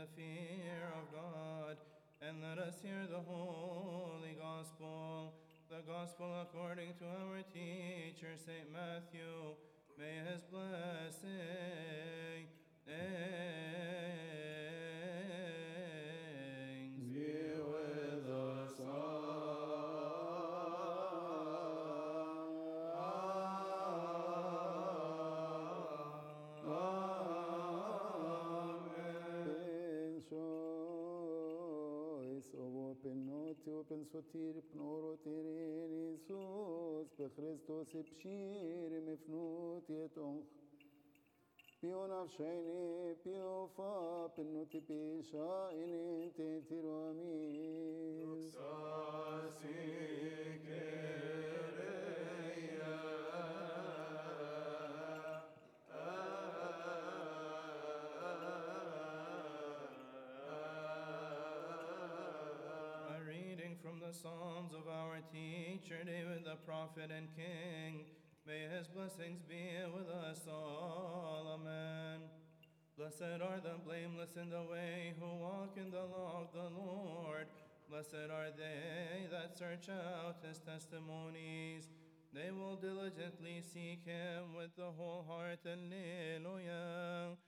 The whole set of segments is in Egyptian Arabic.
the fear of God, and let us hear the holy gospel. The gospel according to our teacher, St. Matthew. May his blessing Be with us Pensois ovo penoti o pensotir pnorotirin Iisus pe Hristos epshir mefnut yetonch Pio nafshayni pio fa penoti pisha inin tentiro amin A reading from the Psalms of our teacher David the prophet and king. May his blessings be with us all. Amen. Blessed are the blameless in the way who walk in the law of the Lord. Blessed are they that search out his testimonies. They will diligently seek him with the whole heart. Alleluia.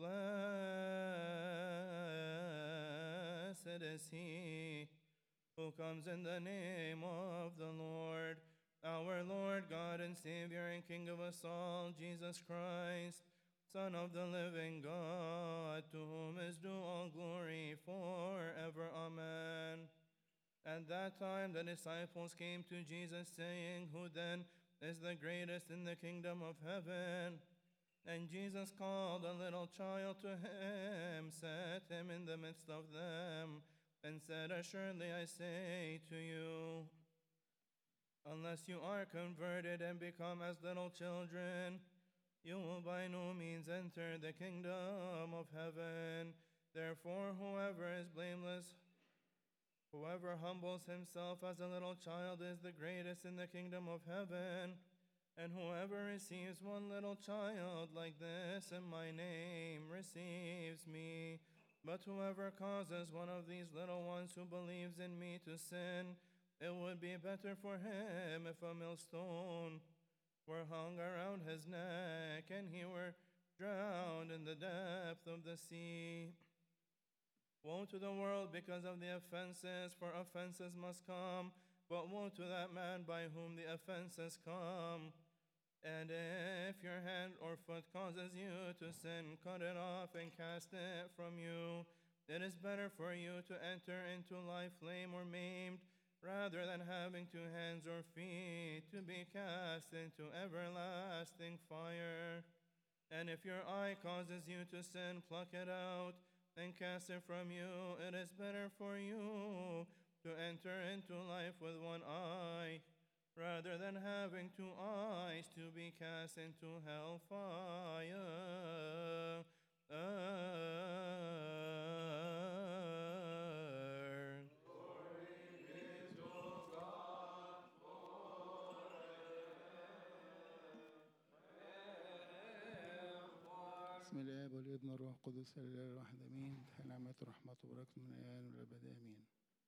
Blessed is he who comes in the name of the Lord, our Lord God and Savior and King of us all, Jesus Christ, Son of the living God, to whom is due all glory forever. Amen. At that time, the disciples came to Jesus, saying, Who then is the greatest in the kingdom of heaven? And Jesus called a little child to him, set him in the midst of them, and said, Assuredly I say to you, unless you are converted and become as little children, you will by no means enter the kingdom of heaven. Therefore, whoever is blameless, whoever humbles himself as a little child is the greatest in the kingdom of heaven. And whoever receives one little child like this in my name receives me. But whoever causes one of these little ones who believes in me to sin, it would be better for him if a millstone were hung around his neck and he were drowned in the depth of the sea. Woe to the world because of the offenses, for offenses must come, but woe to that man by whom the offenses come. And if your hand or foot causes you to sin, cut it off and cast it from you. It is better for you to enter into life lame or maimed, rather than having two hands or feet to be cast into everlasting fire. And if your eye causes you to sin, pluck it out and cast it from you. It is better for you to enter into life with one eye rather than having two eyes to be cast into hellfire. بسم الله والابن والروح القدس الاله الواحد امين تحل نعمة ورحمته وبركته من الان والابد امين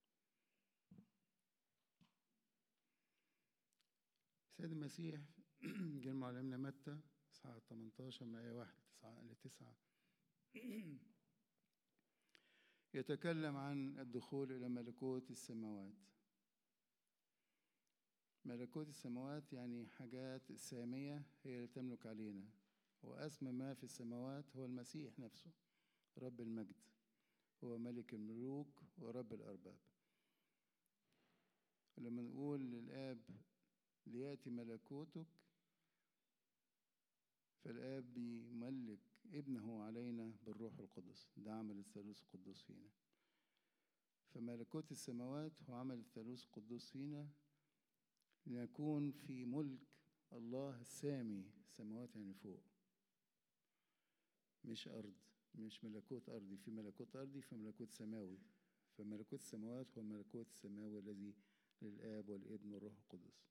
سيد المسيح جه معلمنا متى اصحاح 18 من ايه 1 ل 9 يتكلم عن الدخول الى ملكوت السماوات ملكوت السماوات يعني حاجات سامية هي اللي تملك علينا وأسمى ما في السماوات هو المسيح نفسه رب المجد هو ملك الملوك ورب الأرباب لما نقول للآب ليأتي ملكوتك فالآب بيملك ابنه علينا بالروح القدس ده عمل الثالوث القدوس فينا فملكوت السماوات هو عمل الثالوث القدوس فينا لنكون في ملك الله السامي السماوات يعني فوق مش أرض مش ملكوت أرضي في ملكوت أرضي في ملكوت سماوي فملكوت السماوات هو الملكوت السماوي الذي للآب والابن والروح القدس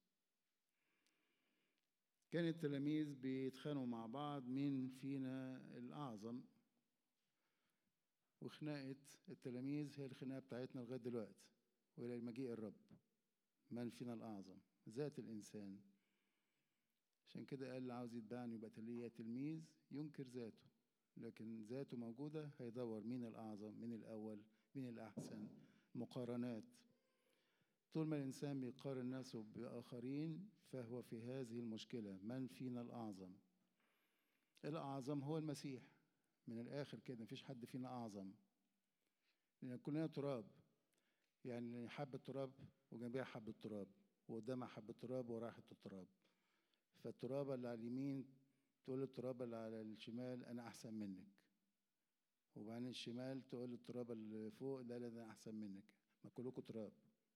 كان التلاميذ بيتخانقوا مع بعض مين فينا الأعظم وخناقة التلاميذ هي الخناقة بتاعتنا لغاية دلوقتي وإلى مجيء الرب من فينا الأعظم ذات الإنسان عشان كده قال اللي عاوز يتبعني يبقى ليا تلميذ ينكر ذاته لكن ذاته موجودة هيدور مين الأعظم مين الأول مين الأحسن مقارنات طول ما الإنسان بيقارن نفسه بآخرين فهو في هذه المشكلة من فينا الأعظم الأعظم هو المسيح من الآخر كده مفيش حد فينا أعظم لأن كلنا تراب يعني حبة تراب وجنبها حبة تراب وقدامها حبة تراب ورايا حتة تراب فالترابة اللي على اليمين تقول الترابة اللي على الشمال أنا أحسن منك وبعدين الشمال تقول الترابة اللي فوق لا لا أنا أحسن منك ما كلكم تراب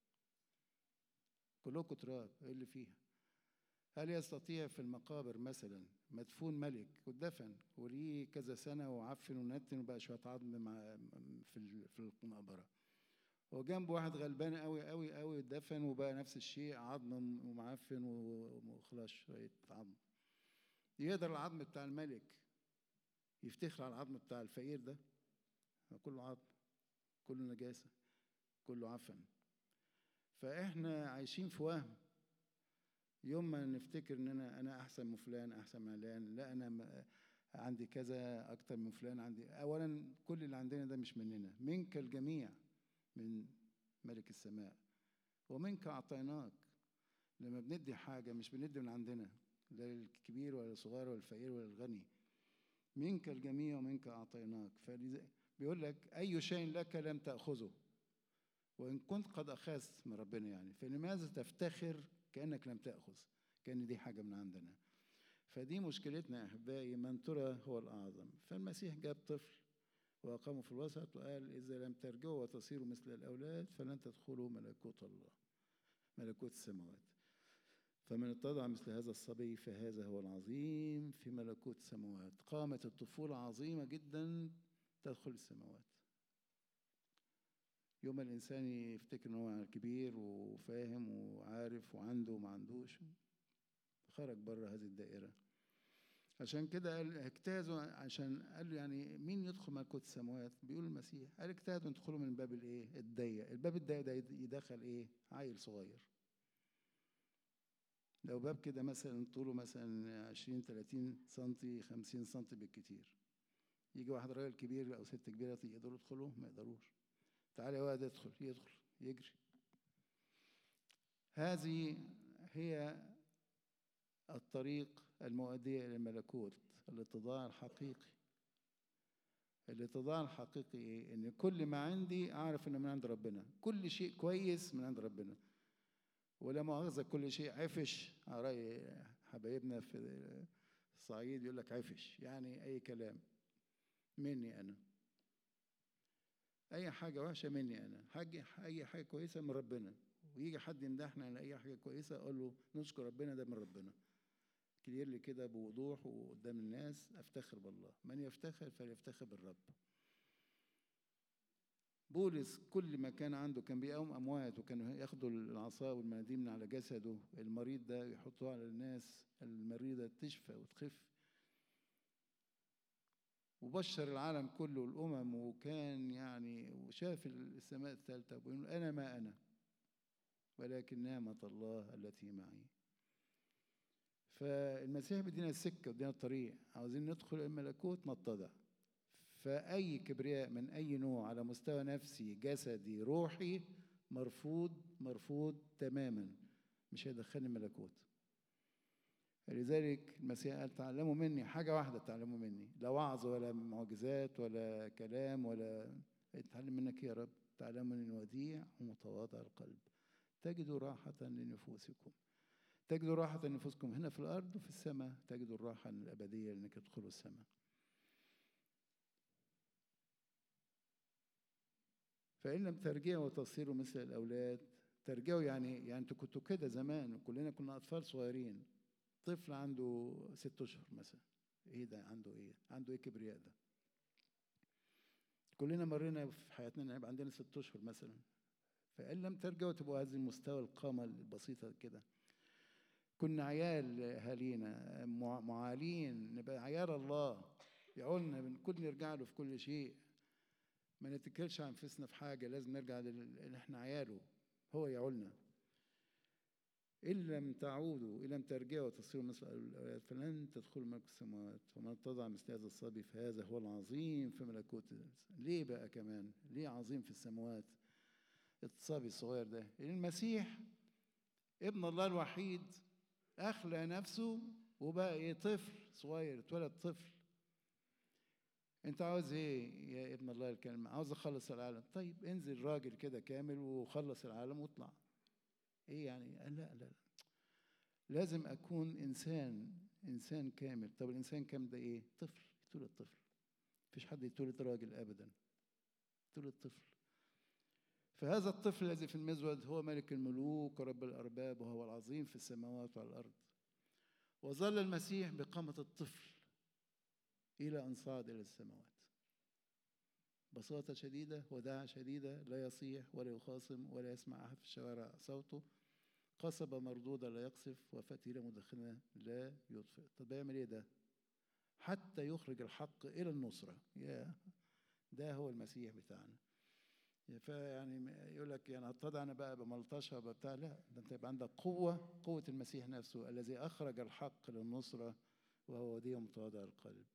كلكم تراب إيه اللي فيها هل يستطيع في المقابر مثلا مدفون ملك ودفن وليه كذا سنة وعفن ونتن وبقى شوية عظم مع في في المقبرة وجنبه واحد غلبان قوي قوي قوي دفن وبقى نفس الشيء عظم ومعفن وخلاص شوية عظم يقدر العظم بتاع الملك يفتخر على العظم بتاع الفقير ده كله عظم كله نجاسة كله عفن فاحنا عايشين في وهم يوم ما نفتكر ان انا انا احسن من فلان احسن من علان لا انا عندي كذا اكتر من فلان عندي اولا كل اللي عندنا ده مش مننا منك الجميع من ملك السماء ومنك اعطيناك لما بندي حاجه مش بندي من عندنا لا الكبير ولا الصغير ولا الفقير ولا الغني منك الجميع ومنك اعطيناك بيقول لك اي شيء لك لم تاخذه وان كنت قد اخذت من ربنا يعني فلماذا تفتخر كانك لم تاخذ كان دي حاجه من عندنا فدي مشكلتنا يا احبائي من ترى هو الاعظم فالمسيح جاب طفل وأقامه في الوسط وقال إذا لم ترجعوا وتصيروا مثل الأولاد فلن تدخلوا ملكوت الله ملكوت السماوات فمن اتضع مثل هذا الصبي فهذا هو العظيم في ملكوت السماوات قامت الطفولة عظيمة جدا تدخل السماوات يوم الإنسان يفتكر إن هو كبير وفاهم وعارف وعنده وما عندوش خرج بره هذه الدائرة عشان كده قال اجتازوا عشان قال له يعني مين يدخل ملكوت السماوات بيقول المسيح قال اجتهدوا تدخلوا من الباب الايه الضيق الباب الضيق ده يدخل ايه عيل صغير لو باب كده مثلا طوله مثلا 20 30 سم 50 سم بالكتير يجي واحد راجل كبير او ست كبيره يقدروا يدخلوا ما يقدروش تعالى يا واد ادخل يدخل يجري هذه هي الطريق المؤدية إلى الملكوت الاتضاع الحقيقي الاتضاع الحقيقي إيه؟ إن كل ما عندي أعرف إنه من عند ربنا كل شيء كويس من عند ربنا ولا مؤاخذة كل شيء عفش على رأي حبايبنا في الصعيد يقول لك عفش يعني أي كلام مني أنا أي حاجة وحشة مني أنا حاجة أي حاجة كويسة من ربنا ويجي حد يمدحنا على أي حاجة كويسة أقول له نشكر ربنا ده من ربنا كلير لي كده بوضوح وقدام الناس افتخر بالله من يفتخر فليفتخر بالرب بولس كل ما كان عنده كان بيقوم اموات وكانوا ياخدوا العصا والمناديل من على جسده المريض ده يحطوه على الناس المريضه تشفى وتخف وبشر العالم كله الامم وكان يعني وشاف السماء الثالثه ويقول انا ما انا ولكن نعمه الله التي معي فالمسيح بيدينا السكه وبيدينا الطريق عاوزين ندخل الملكوت نتضع فاي كبرياء من اي نوع على مستوى نفسي جسدي روحي مرفوض مرفوض تماما مش هيدخلني الملكوت لذلك المسيح قال تعلموا مني حاجة واحدة تعلموا مني لا وعظ ولا معجزات ولا كلام ولا اتعلم منك يا رب تعلموا اني وديع ومتواضع القلب تجدوا راحة لنفوسكم تجدوا راحة لنفوسكم هنا في الأرض وفي السماء تجدوا الراحة الأبدية لأنك تدخلوا السماء فإن لم ترجعوا وتصيروا مثل الأولاد ترجعوا يعني يعني انتوا كنتوا كده زمان وكلنا كنا أطفال صغيرين طفل عنده ست أشهر مثلا إيه ده عنده إيه؟ عنده إيه كبرياء ده؟ كلنا مرينا في حياتنا يبقى عندنا ست أشهر مثلا فإن لم ترجعوا تبقوا هذا المستوى القامة البسيطة كده كنا عيال أهالينا معالين نبقى عيال الله يعولنا كل نرجع له في كل شيء ما نتكلش عن انفسنا في حاجه لازم نرجع لل احنا عياله هو يعولنا إن لم تعودوا إن لم ترجعوا تصيروا مثل الأولاد فلن تدخلوا ملك السماوات ومن تضع مثل هذا الصبي فهذا هو العظيم في ملكوت ليه بقى كمان؟ ليه عظيم في السماوات؟ الصبي الصغير ده المسيح ابن الله الوحيد أخلى نفسه وبقى إيه طفل صغير اتولد طفل انت عاوز ايه يا ابن الله الكلمة عاوز اخلص العالم طيب انزل راجل كده كامل وخلص العالم واطلع ايه يعني قال لا لا لا لازم اكون انسان انسان كامل طب الانسان كامل ده ايه طفل يتولد طفل مفيش حد يتولد راجل ابدا يتولد طفل فهذا الطفل الذي في المزود هو ملك الملوك ورب الارباب وهو العظيم في السماوات وعلى الارض وظل المسيح بقامة الطفل إلى أن صعد إلى السماوات بساطة شديدة وداعة شديدة لا يصيح ولا يخاصم ولا يسمع أحد في الشوارع صوته قصبة مردودة لا يقصف وفتيلة مدخنة لا يطفئ طب يعمل إيه ده؟ حتى يخرج الحق إلى النصرة يا ده هو المسيح بتاعنا فيعني يقول لك يعني اتضع انا بقى بملطشه بتاع لا ده انت يبقى عندك قوه قوه المسيح نفسه الذي اخرج الحق للنصره وهو وديع متواضع القلب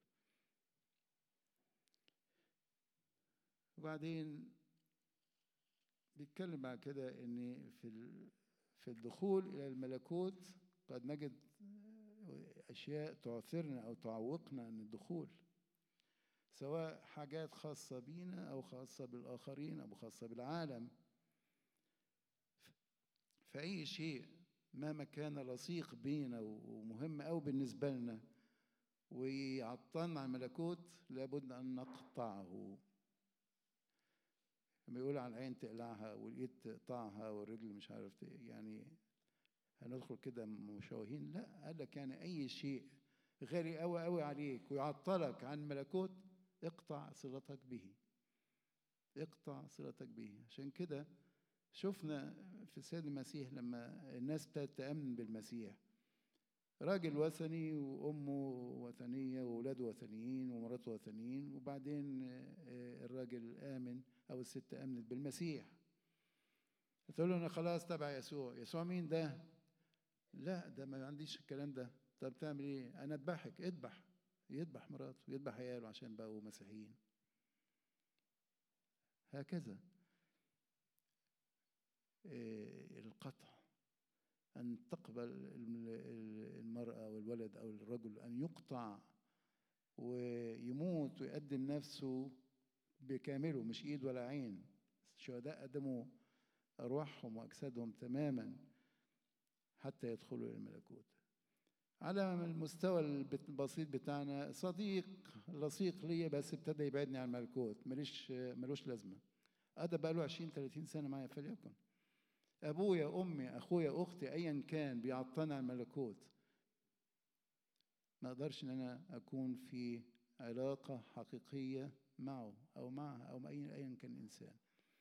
وبعدين بيتكلم بعد كده ان في في الدخول الى الملكوت قد نجد اشياء تعثرنا او تعوقنا عن الدخول سواء حاجات خاصه بينا او خاصه بالاخرين او خاصه بالعالم فاي شيء مهما كان لصيق بينا ومهم أوي بالنسبه لنا ويعطلنا عن الملكوت لابد ان نقطعه لما يقول على العين تقلعها والايد تقطعها والرجل مش عارف يعني هندخل كده مشوهين لا قال لك يعني اي شيء غالي قوي قوي عليك ويعطلك عن الملكوت اقطع صلتك به اقطع صلتك به عشان كده شفنا في السيد المسيح لما الناس ابتدت تأمن بالمسيح راجل وثني وأمه وثنية وأولاده وثنيين ومراته وثنيين وبعدين الراجل آمن أو الست آمنت بالمسيح تقول له أنا خلاص تبع يسوع يسوع مين ده؟ لا ده ما عنديش الكلام ده طب تعمل ايه؟ أنا أذبحك اذبح يذبح مراته يذبح عياله عشان بقوا مسيحيين هكذا القطع أن تقبل المرأة أو الولد أو الرجل أن يقطع ويموت ويقدم نفسه بكامله مش إيد ولا عين الشهداء قدموا أرواحهم وأجسادهم تماما حتى يدخلوا إلى الملكوت على المستوى البسيط بتاعنا صديق لصيق ليا بس ابتدى يبعدني عن الملكوت ماليش ملوش لازمه هذا بقى له 20 30 سنه معايا فليكن ابويا امي اخويا اختي ايا كان بيعطلنا عن الملكوت ما اقدرش ان انا اكون في علاقه حقيقيه معه او معها او ايا ايا كان انسان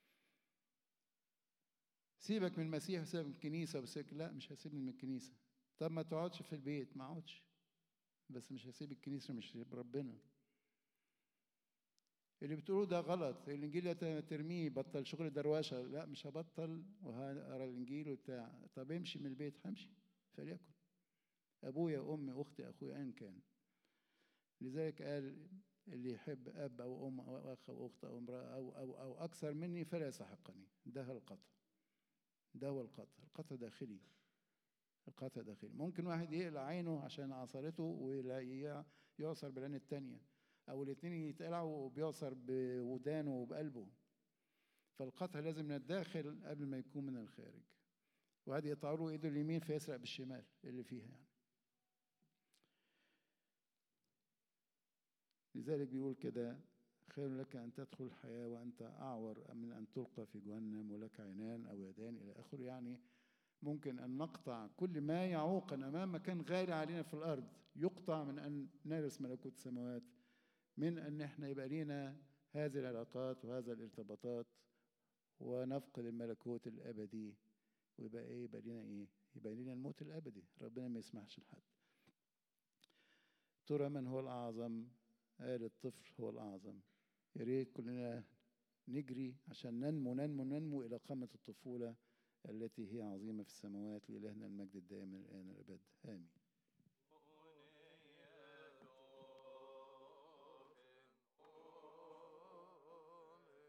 سيبك من المسيح وسيبك من الكنيسه وسيبك لا مش هسيبني من الكنيسه طب ما تقعدش في البيت ما اقعدش بس مش هسيب الكنيسه مش هسيب ربنا اللي بتقولوه ده غلط الانجيل ترميه بطل شغل دروشه لا مش هبطل وهقرا الانجيل وبتاع طب امشي من البيت همشي فليكن ابويا امي اختي اخويا ايا كان لذلك قال اللي يحب اب او ام او اخ او اخت او امراه او او او اكثر مني فلا يستحقني ده هو القطع ده هو القطع القطع داخلي القطع داخلي ممكن واحد يقلع عينه عشان عصرته ويعصر بالعين التانية أو الاتنين يتقلعوا وبيعصر بودانه وبقلبه فالقطع لازم من الداخل قبل ما يكون من الخارج وقعد يقطعوا له ايده اليمين فيسرق بالشمال اللي فيها يعني لذلك بيقول كده خير لك أن تدخل الحياة وأنت أعور من أن تلقى في جهنم ولك عينان أو يدان إلى آخره يعني ممكن أن نقطع كل ما يعوقنا أمام مكان غالي علينا في الأرض يقطع من أن نرث ملكوت السماوات من أن احنا يبقى لينا هذه العلاقات وهذا الارتباطات ونفقد الملكوت الأبدي ويبقى إيه يبقى لينا إيه؟ يبقى لينا الموت الأبدي ربنا ما يسمحش لحد ترى من هو الأعظم قال الطفل هو الأعظم يا ريت كلنا نجري عشان ننمو ننمو ننمو إلى قامة الطفولة التي هي عظيمة في السماوات لإلهنا المجد الدائم الآن الأبد آمين